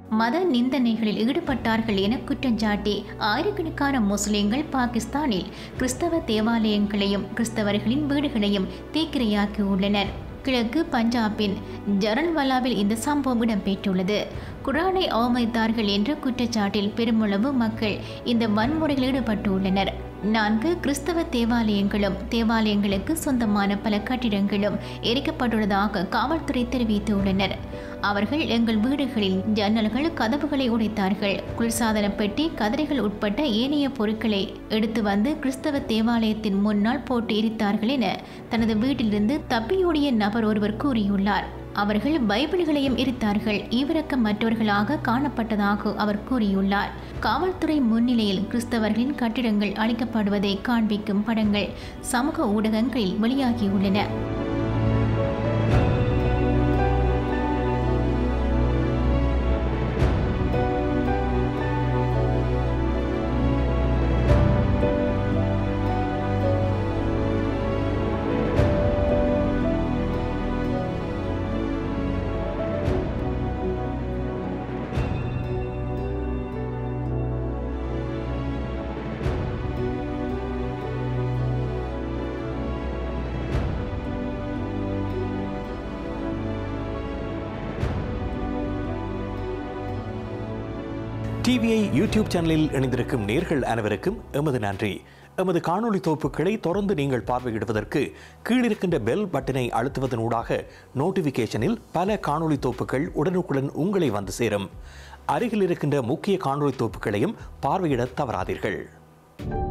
மத நிந்தனைகளில் ஈடுபட்டார்கள் என குற்றஞ்சாட்டி ஆயிரக்கணக்கான முஸ்லிம்கள் பாகிஸ்தானில் கிறிஸ்தவ தேவாலயங்களையும் கிறிஸ்தவர்களின் வீடுகளையும் தீக்கிரையாக்கியுள்ளனர் கிழக்கு பஞ்சாபின் ஜரன்வாலாவில் இந்த சம்பவம் இடம்பெற்றுள்ளது குரானை அவமதித்தார்கள் என்ற குற்றச்சாட்டில் பெருமளவு மக்கள் இந்த வன்முறையில் ஈடுபட்டுள்ளனர் நான்கு கிறிஸ்தவ தேவாலயங்களும் தேவாலயங்களுக்கு சொந்தமான பல கட்டிடங்களும் எரிக்கப்பட்டுள்ளதாக காவல்துறை தெரிவித்துள்ளனர் அவர்கள் எங்கள் வீடுகளில் ஜன்னல்கள் கதவுகளை உடைத்தார்கள் குளிர்சாதன பெட்டி கதிரைகள் உட்பட்ட ஏனைய பொருட்களை எடுத்து வந்து கிறிஸ்தவ தேவாலயத்தின் முன்னால் போட்டு எரித்தார்கள் என தனது வீட்டிலிருந்து தப்பியோடிய நபர் ஒருவர் கூறியுள்ளார் அவர்கள் பைபிள்களையும் எரித்தார்கள் ஈவிரக்கமற்றவர்களாக காணப்பட்டதாக அவர் கூறியுள்ளார் காவல்துறை முன்னிலையில் கிறிஸ்தவர்களின் கட்டிடங்கள் அழிக்கப்படுவதை காண்பிக்கும் படங்கள் சமூக ஊடகங்களில் வெளியாகியுள்ளன டிவிஐ யூடியூப் சேனலில் இணைந்திருக்கும் நேர்கள் அனைவருக்கும் எமது நன்றி எமது காணொளி தொகுப்புகளை தொடர்ந்து நீங்கள் பார்வையிடுவதற்கு கீழிருக்கின்ற பெல் பட்டனை அழுத்துவதன் ஊடாக நோட்டிஃபிகேஷனில் பல காணொளி தொகுப்புகள் உடனுக்குடன் உங்களை வந்து சேரும் அருகில் இருக்கின்ற முக்கிய காணொளி தொகுப்புகளையும் பார்வையிட தவறாதீர்கள்